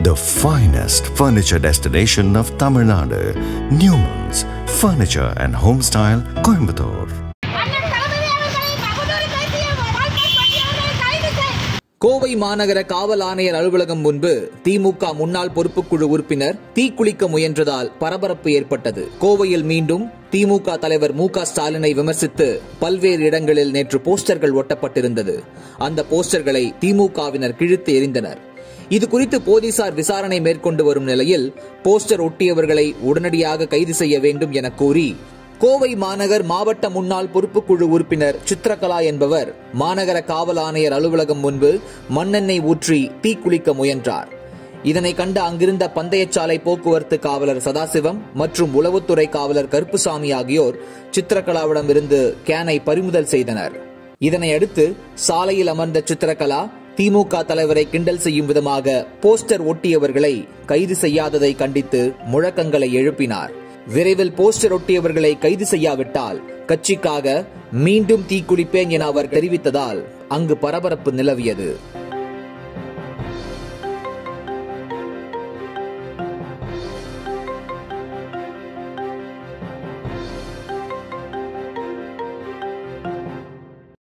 the finest furniture destination of Tamil Nadu, Newman's Furniture and Homestyle, Coimbatore. அண்ணன் தளபதி அவர்களை அவதூறு பேசிய வால்பாட் பட்டியவர்களை கைது செய் கோவை மாநகர காவல் ஆணையர் அலுவலகம் முன்பு திமுக முன்னாள் பொறுப்புக்குழு உறுப்பினர் தீக்குளிக்க முயன்றதால் பரபரப்பு ஏற்பட்டது கோவையில் மீண்டும் திமுக தலைவர் மு க ஸ்டாலினை விமர்சித்து பல்வேறு இடங்களில் நேற்று போஸ்டர்கள் ஒட்டப்பட்டிருந்தது அந்த போஸ்டர்களை திமுகவினர் கிழித்து எறிந்தனர் இது குறித்து போலீசார் விசாரணை மேற்கொண்டு வரும் நிலையில் போஸ்டர் ஒட்டியவர்களை உடனடியாக கைது செய்ய வேண்டும் என கூறி கோவை மாநகர் மாவட்ட முன்னாள் பொறுப்புக்குழு உறுப்பினர் சித்ரகலா என்பவர் மாநகர காவல் ஆணையர் அலுவலகம் முன்பு மண்ணெண்ணெய் ஊற்றி தீக்குளிக்க முயன்றார் இதனை கண்ட அங்கிருந்த பந்தயச்சாலை போக்குவரத்து காவலர் சதாசிவம் மற்றும் உளவுத்துறை காவலர் கருப்புசாமி ஆகியோர் சித்திரகலாவிடம் இருந்து கேனை பறிமுதல் செய்தனர் இதனை அடுத்து சாலையில் அமர்ந்த சித்திரகலா திமுக தலைவரை கிண்டல் செய்யும் விதமாக போஸ்டர் ஒட்டியவர்களை கைது செய்யாததை கண்டித்து முழக்கங்களை எழுப்பினார் விரைவில் போஸ்டர் ஒட்டியவர்களை கைது செய்யாவிட்டால் கட்சிக்காக மீண்டும் தீக்குளிப்பேன் என அவர் தெரிவித்ததால் அங்கு பரபரப்பு நிலவியது